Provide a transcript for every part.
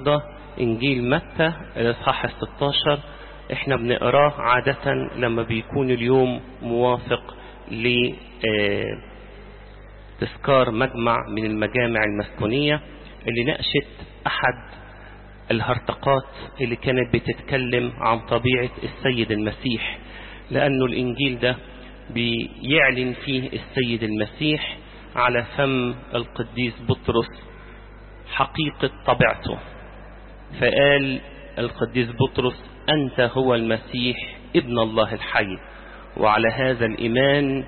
النهاردة إنجيل متى الإصحاح 16 احنا بنقراه عادة لما بيكون اليوم موافق لتذكار مجمع من المجامع المسكونية اللي ناقشت أحد الهرطقات اللي كانت بتتكلم عن طبيعة السيد المسيح لأنه الإنجيل ده بيعلن فيه السيد المسيح على فم القديس بطرس حقيقة طبيعته فقال القديس بطرس أنت هو المسيح ابن الله الحي وعلى هذا الإيمان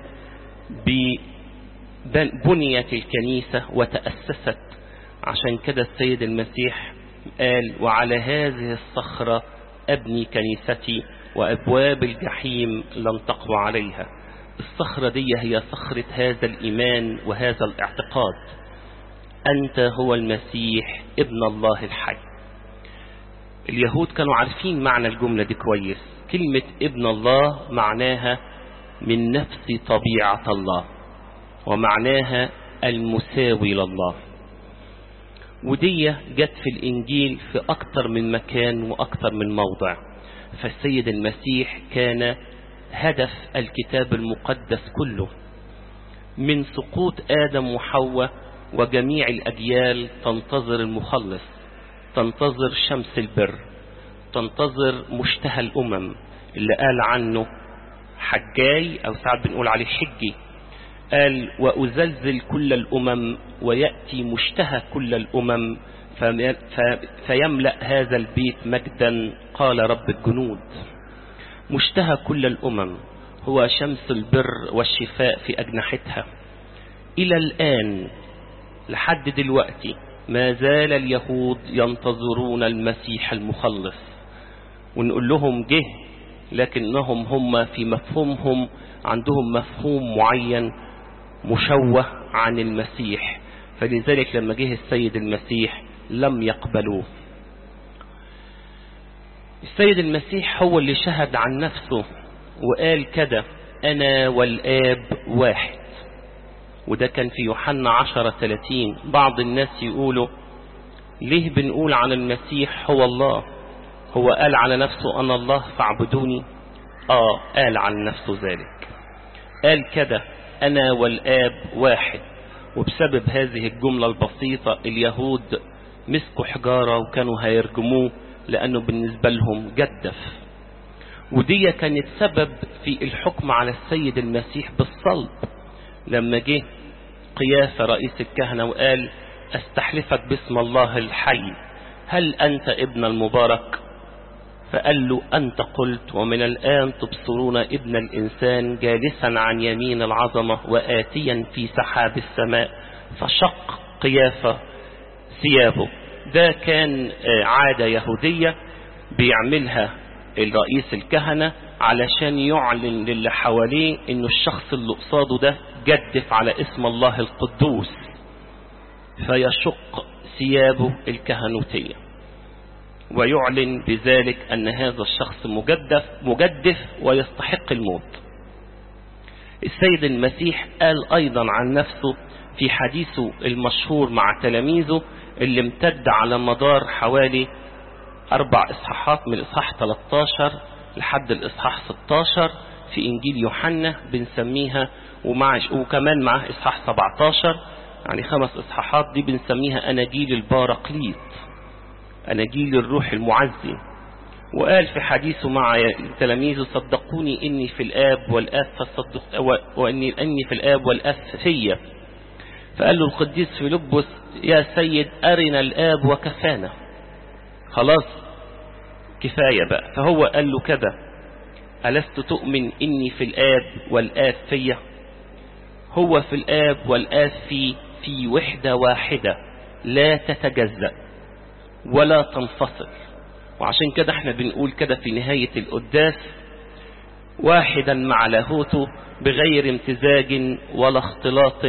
بنيت الكنيسة وتأسست عشان كده السيد المسيح قال وعلى هذه الصخرة أبني كنيستي وأبواب الجحيم لن تقوى عليها الصخرة دي هي صخرة هذا الإيمان وهذا الاعتقاد أنت هو المسيح ابن الله الحي اليهود كانوا عارفين معنى الجملة دي كويس كلمة ابن الله معناها من نفس طبيعة الله ومعناها المساوي لله ودي جت في الإنجيل في أكتر من مكان وأكتر من موضع فالسيد المسيح كان هدف الكتاب المقدس كله من سقوط آدم وحواء وجميع الأجيال تنتظر المخلص تنتظر شمس البر تنتظر مشتهى الأمم اللي قال عنه حجاي أو ساعات بنقول عليه حجي قال وأزلزل كل الأمم ويأتي مشتهى كل الأمم فيملأ هذا البيت مجدا قال رب الجنود مشتهى كل الأمم هو شمس البر والشفاء في أجنحتها إلى الآن لحد دلوقتي ما زال اليهود ينتظرون المسيح المخلص ونقول لهم جه لكنهم هم في مفهومهم عندهم مفهوم معين مشوه عن المسيح فلذلك لما جه السيد المسيح لم يقبلوه السيد المسيح هو اللي شهد عن نفسه وقال كده أنا والآب واحد وده كان في يوحنا عشرة ثلاثين بعض الناس يقولوا ليه بنقول عن المسيح هو الله هو قال على نفسه أنا الله فاعبدوني آه قال عن نفسه ذلك قال كده أنا والآب واحد وبسبب هذه الجملة البسيطة اليهود مسكوا حجارة وكانوا هيرجموه لأنه بالنسبة لهم جدف ودي كانت سبب في الحكم على السيد المسيح بالصلب لما جه قيافة رئيس الكهنة وقال استحلفك باسم الله الحي هل أنت ابن المبارك فقال له أنت قلت ومن الآن تبصرون ابن الإنسان جالسا عن يمين العظمة وآتيا في سحاب السماء فشق قيافة ثيابه ده كان عادة يهودية بيعملها الرئيس الكهنة علشان يعلن للي حواليه انه الشخص اللي قصاده ده جدف على اسم الله القدوس فيشق ثيابه الكهنوتية ويعلن بذلك أن هذا الشخص مجدف, مجدف ويستحق الموت السيد المسيح قال أيضا عن نفسه في حديثه المشهور مع تلاميذه اللي امتد على مدار حوالي أربع إصحاحات من الإصحاح 13 لحد الإصحاح 16 في إنجيل يوحنا بنسميها ومع وكمان معاه إصحاح 17 يعني خمس إصحاحات دي بنسميها أناجيل البارقليط أناجيل الروح المعزي وقال في حديثه مع تلاميذه صدقوني إني في الآب والآب فصدق وإني أني في الآب والآب فيا فقال له القديس فيلبس يا سيد أرنا الآب وكفانا خلاص كفاية بقى فهو قال له كده ألست تؤمن إني في الآب والآب فيا هو في الآب والآب في في وحدة واحدة لا تتجزأ ولا تنفصل وعشان كده احنا بنقول كده في نهاية القداس واحدا مع لاهوته بغير امتزاج ولا اختلاط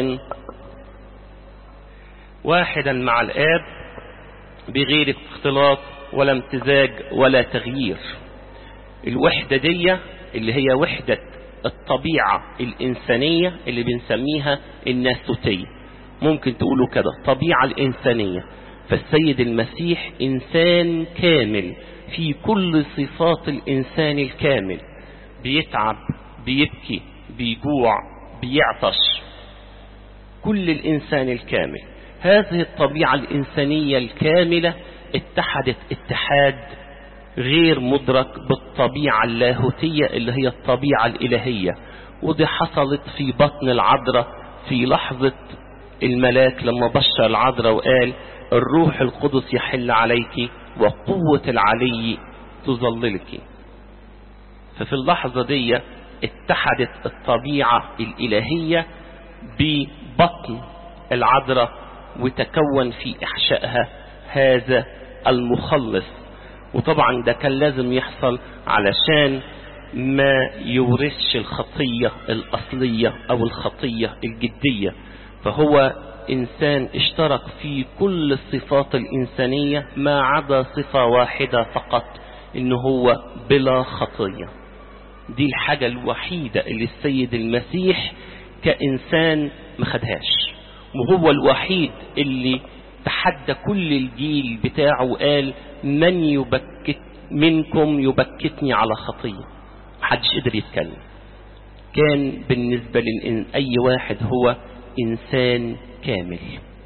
واحدا مع الآب بغير اختلاط ولا امتزاج ولا تغيير الوحدة دي اللي هي وحدة الطبيعة الإنسانية اللي بنسميها الناسوتية ممكن تقولوا كده الطبيعة الإنسانية فالسيد المسيح إنسان كامل في كل صفات الإنسان الكامل بيتعب بيبكي بيجوع بيعطش كل الإنسان الكامل هذه الطبيعة الإنسانية الكاملة اتحدت اتحاد غير مدرك بالطبيعة اللاهوتية اللي هي الطبيعة الإلهية ودي حصلت في بطن العذراء في لحظة الملاك لما بشر العذراء وقال الروح القدس يحل عليك وقوة العلي تظللك ففي اللحظة دي اتحدت الطبيعة الإلهية ببطن العذراء وتكون في إحشائها هذا المخلص وطبعا ده كان لازم يحصل علشان ما يورثش الخطية الأصلية أو الخطية الجدية فهو إنسان اشترك في كل الصفات الإنسانية ما عدا صفة واحدة فقط إنه هو بلا خطية دي الحاجة الوحيدة اللي السيد المسيح كإنسان ما خدهاش وهو الوحيد اللي تحدى كل الجيل بتاعه وقال من يبكت منكم يبكتني على خطية محدش قدر يتكلم كان بالنسبة لأي واحد هو إنسان كامل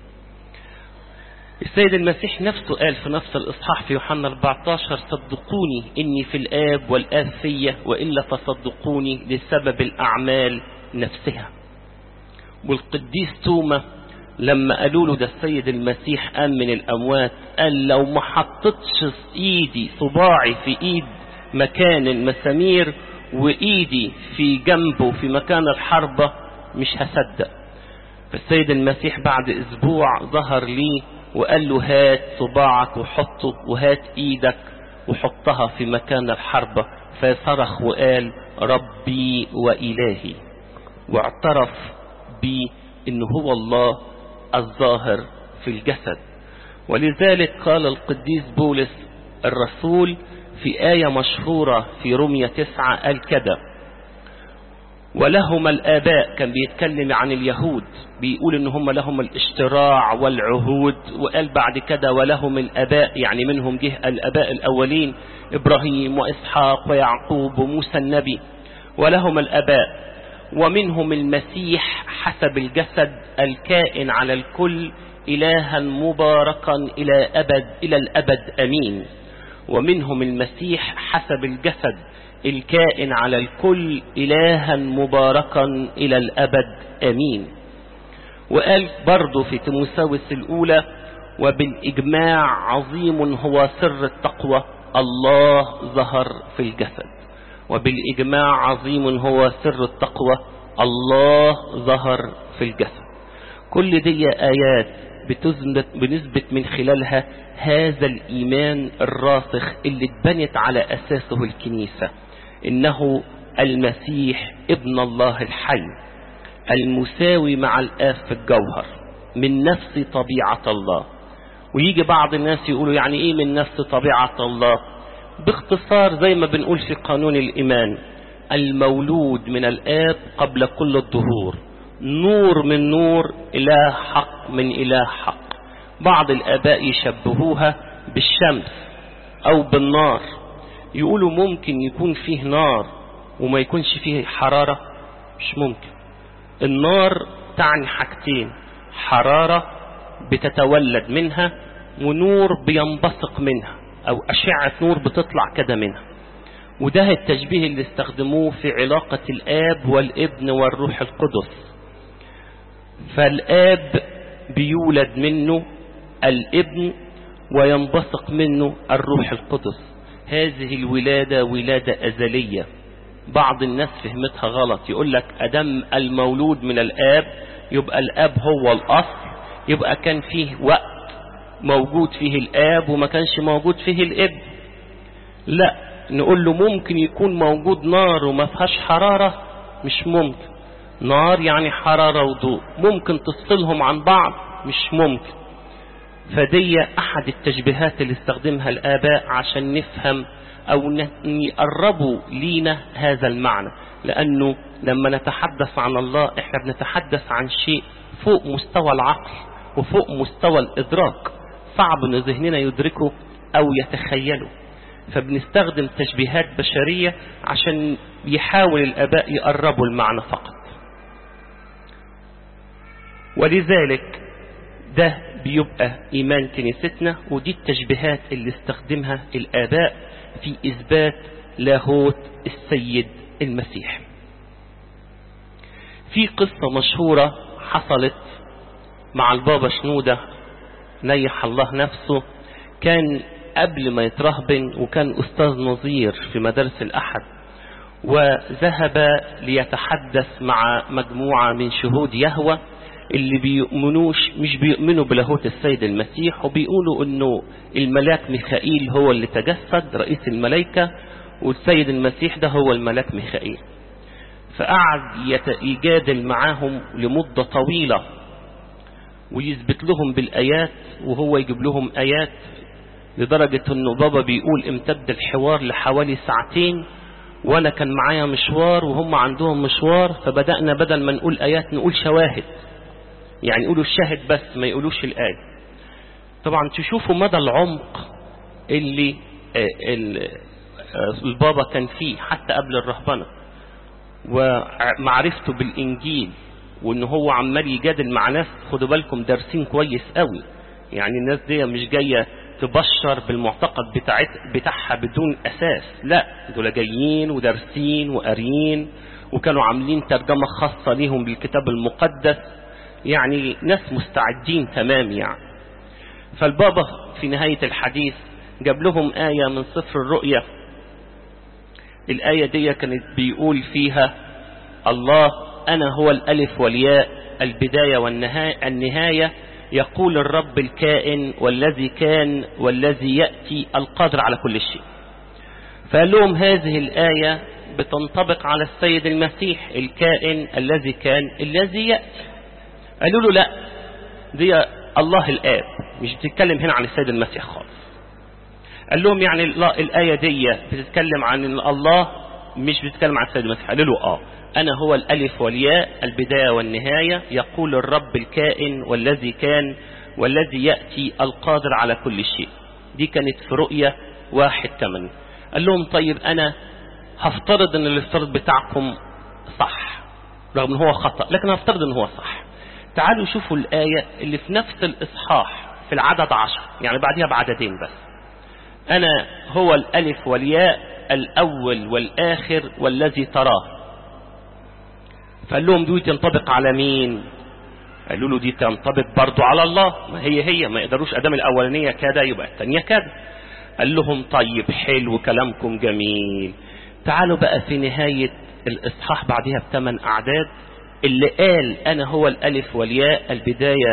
السيد المسيح نفسه قال في نفس الإصحاح في يوحنا 14 صدقوني إني في الآب والآب فيا وإلا فصدقوني لسبب الأعمال نفسها والقديس توما لما قالوا له ده السيد المسيح قام من الأموات قال لو ما حطتش إيدي صباعي في إيد مكان المسامير وإيدي في جنبه في مكان الحربة مش هصدق فالسيد المسيح بعد أسبوع ظهر لي وقال له هات صباعك وحطه وهات إيدك وحطها في مكان الحربة فصرخ وقال ربي وإلهي واعترف بأنه هو الله الظاهر في الجسد ولذلك قال القديس بولس الرسول في آية مشهورة في رمية تسعة قال كده ولهما الآباء كان بيتكلم عن اليهود بيقول ان هم لهم الاشتراع والعهود وقال بعد كده ولهم الآباء يعني منهم جه الآباء الأولين إبراهيم وإسحاق ويعقوب وموسى النبي ولهم الآباء ومنهم المسيح حسب الجسد الكائن على الكل إلها مباركا إلى أبد إلى الأبد أمين ومنهم المسيح حسب الجسد الكائن على الكل إلها مباركا إلى الأبد أمين وقال برضه في تيموساوس الأولى وبالإجماع عظيم هو سر التقوى الله ظهر في الجسد وبالإجماع عظيم هو سر التقوى الله ظهر في الجسد كل دي آيات بتثبت بنثبت من خلالها هذا الإيمان الراسخ اللي اتبنت على أساسه الكنيسة إنه المسيح ابن الله الحي المساوي مع الآب في الجوهر من نفس طبيعة الله ويجي بعض الناس يقولوا يعني ايه من نفس طبيعة الله باختصار زي ما بنقول في قانون الإيمان المولود من الآب قبل كل الظهور نور من نور إله حق من إله حق بعض الآباء يشبهوها بالشمس أو بالنار يقولوا ممكن يكون فيه نار وما يكونش فيه حرارة مش ممكن النار تعني حاجتين حرارة بتتولد منها ونور بينبثق منها أو أشعة نور بتطلع كده منها وده التشبيه اللي استخدموه في علاقة الآب والابن والروح القدس فالآب بيولد منه الابن وينبثق منه الروح القدس هذه الولادة ولادة أزلية بعض الناس فهمتها غلط يقول لك أدم المولود من الآب يبقى الآب هو الأصل يبقى كان فيه وقت موجود فيه الآب وما كانش موجود فيه الابن لا نقول له ممكن يكون موجود نار وما فيهاش حرارة مش ممكن نار يعني حرارة وضوء ممكن تفصلهم عن بعض مش ممكن فدي أحد التشبيهات اللي استخدمها الآباء عشان نفهم أو يقربوا لينا هذا المعنى لأنه لما نتحدث عن الله إحنا بنتحدث عن شيء فوق مستوى العقل وفوق مستوى الإدراك صعب ان ذهننا يدركه او يتخيله فبنستخدم تشبيهات بشرية عشان يحاول الاباء يقربوا المعنى فقط ولذلك ده بيبقى ايمان كنيستنا ودي التشبيهات اللي استخدمها الاباء في اثبات لاهوت السيد المسيح في قصة مشهورة حصلت مع البابا شنودة نيح الله نفسه كان قبل ما يترهبن وكان أستاذ نظير في مدارس الأحد وذهب ليتحدث مع مجموعة من شهود يهوى اللي بيؤمنوش مش بيؤمنوا بلاهوت السيد المسيح وبيقولوا انه الملاك ميخائيل هو اللي تجسد رئيس الملائكة والسيد المسيح ده هو الملاك ميخائيل فقعد يجادل معاهم لمدة طويلة ويثبت لهم بالآيات وهو يجيب لهم آيات لدرجة انه بابا بيقول امتد الحوار لحوالي ساعتين وانا كان معايا مشوار وهم عندهم مشوار فبدأنا بدل ما نقول آيات نقول شواهد يعني يقولوا الشاهد بس ما يقولوش الآية طبعا تشوفوا مدى العمق اللي البابا كان فيه حتى قبل الرهبنة ومعرفته بالإنجيل وإن هو عمال يجادل مع ناس خدوا بالكم دارسين كويس قوي يعني الناس دي مش جاية تبشر بالمعتقد بتاعت بتاعها بدون أساس لا دول جايين ودارسين وقاريين وكانوا عاملين ترجمة خاصة ليهم بالكتاب المقدس يعني ناس مستعدين تمام يعني فالبابا في نهاية الحديث جاب لهم آية من سفر الرؤيا الآية دي كانت بيقول فيها الله أنا هو الألف والياء البداية والنهاية يقول الرب الكائن والذي كان والذي يأتي القادر على كل شيء فقال لهم هذه الآية بتنطبق على السيد المسيح الكائن الذي كان الذي يأتي قالوا له لا دي الله الآب مش بتتكلم هنا عن السيد المسيح خالص قال لهم يعني الآية دي بتتكلم عن الله مش بتتكلم عن السيد المسيح قالوا له اه أنا هو الألف والياء البداية والنهاية يقول الرب الكائن والذي كان والذي يأتي القادر على كل شيء دي كانت في رؤية واحد ثمانية قال لهم طيب أنا هفترض أن الافتراض بتاعكم صح رغم أن هو خطأ لكن هفترض أن هو صح تعالوا شوفوا الآية اللي في نفس الإصحاح في العدد عشر يعني بعدها بعددين بس أنا هو الألف والياء الأول والآخر والذي تراه فقال لهم دي تنطبق على مين قالوا له دي تنطبق برضو على الله ما هي هي ما يقدروش أدام الأولانية كده يبقى الثانية كده قال لهم طيب حلو كلامكم جميل تعالوا بقى في نهاية الإصحاح بعدها بثمان أعداد اللي قال أنا هو الألف والياء البداية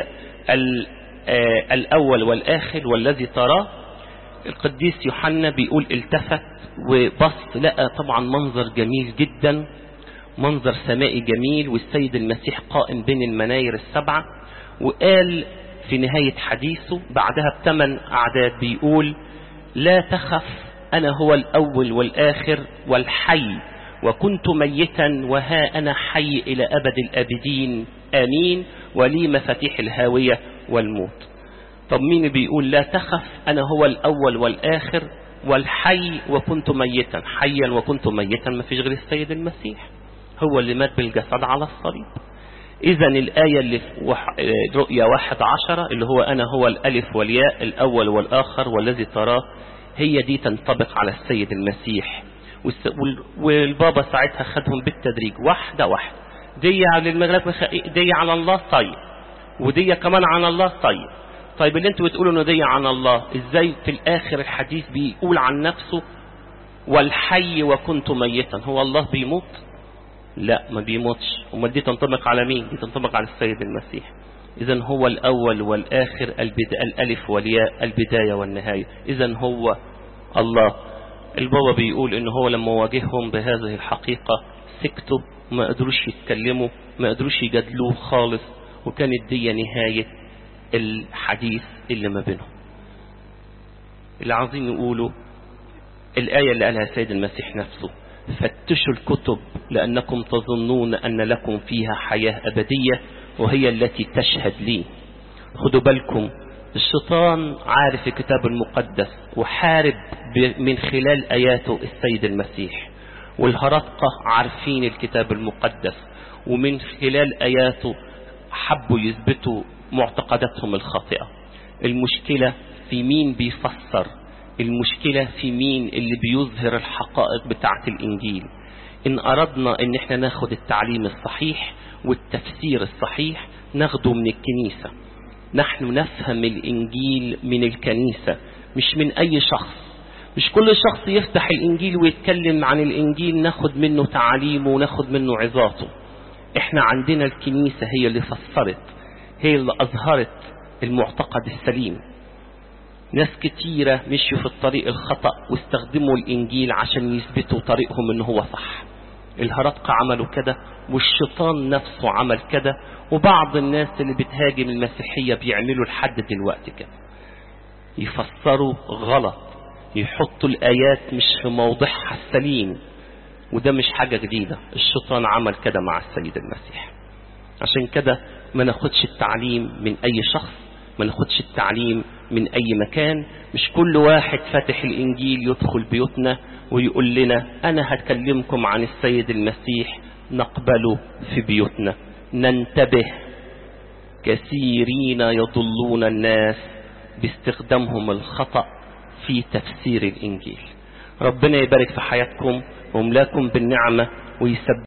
الأول والآخر والذي تراه القديس يوحنا بيقول التفت وبص لقى طبعا منظر جميل جدا منظر سمائي جميل والسيد المسيح قائم بين المناير السبعة وقال في نهاية حديثه بعدها بثمان أعداد بيقول لا تخف أنا هو الأول والآخر والحي وكنت ميتا وها أنا حي إلى أبد الأبدين آمين ولي مفاتيح الهاوية والموت طب مين بيقول لا تخف أنا هو الأول والآخر والحي وكنت ميتا حيا وكنت ميتا ما فيش غير السيد المسيح هو اللي مات بالجسد على الصليب إذا الآية اللي في رؤيا واحد عشرة اللي هو أنا هو الألف والياء الأول والآخر والذي تراه هي دي تنطبق على السيد المسيح والبابا ساعتها خدهم بالتدريج واحدة واحدة دي على المغرب دي على الله طيب ودي كمان عن الله طيب طيب اللي انتوا بتقولوا انه دي عن الله ازاي في الاخر الحديث بيقول عن نفسه والحي وكنت ميتا هو الله بيموت لا ما بيموتش امال دي تنطبق على مين دي تنطبق على السيد المسيح اذا هو الاول والاخر البدا... الالف والياء البدايه والنهايه اذا هو الله البابا بيقول ان هو لما واجههم بهذه الحقيقه سكتوا ما قدروش يتكلموا ما قدروش يجادلوه خالص وكانت دي نهايه الحديث اللي ما بينهم اللي عايزين يقولوا الآية اللي قالها سيد المسيح نفسه فتشوا الكتب لأنكم تظنون أن لكم فيها حياة أبدية وهي التي تشهد لي خدوا بالكم الشيطان عارف الكتاب المقدس وحارب من خلال آياته السيد المسيح والهرطقة عارفين الكتاب المقدس ومن خلال آياته حبوا يثبتوا معتقداتهم الخاطئة المشكلة في مين بيفسر المشكلة في مين اللي بيظهر الحقائق بتاعة الإنجيل إن أردنا إن إحنا ناخد التعليم الصحيح والتفسير الصحيح ناخده من الكنيسة نحن نفهم الإنجيل من الكنيسة مش من أي شخص مش كل شخص يفتح الإنجيل ويتكلم عن الإنجيل ناخد منه تعاليمه وناخد منه عظاته احنا عندنا الكنيسة هي اللي فسرت هي اللي أظهرت المعتقد السليم ناس كتيرة مشوا في الطريق الخطأ واستخدموا الإنجيل عشان يثبتوا طريقهم إن هو صح الهرطقة عملوا كده والشيطان نفسه عمل كده وبعض الناس اللي بتهاجم المسيحية بيعملوا لحد دلوقتي كده يفسروا غلط يحطوا الآيات مش في موضعها السليم وده مش حاجة جديدة الشيطان عمل كده مع السيد المسيح عشان كده ما ناخدش التعليم من أي شخص ما ناخدش التعليم من أي مكان مش كل واحد فاتح الإنجيل يدخل بيوتنا ويقول لنا أنا هتكلمكم عن السيد المسيح نقبله في بيوتنا ننتبه كثيرين يضلون الناس باستخدامهم الخطأ في تفسير الإنجيل ربنا يبارك في حياتكم وملاكم بالنعمة ويسبب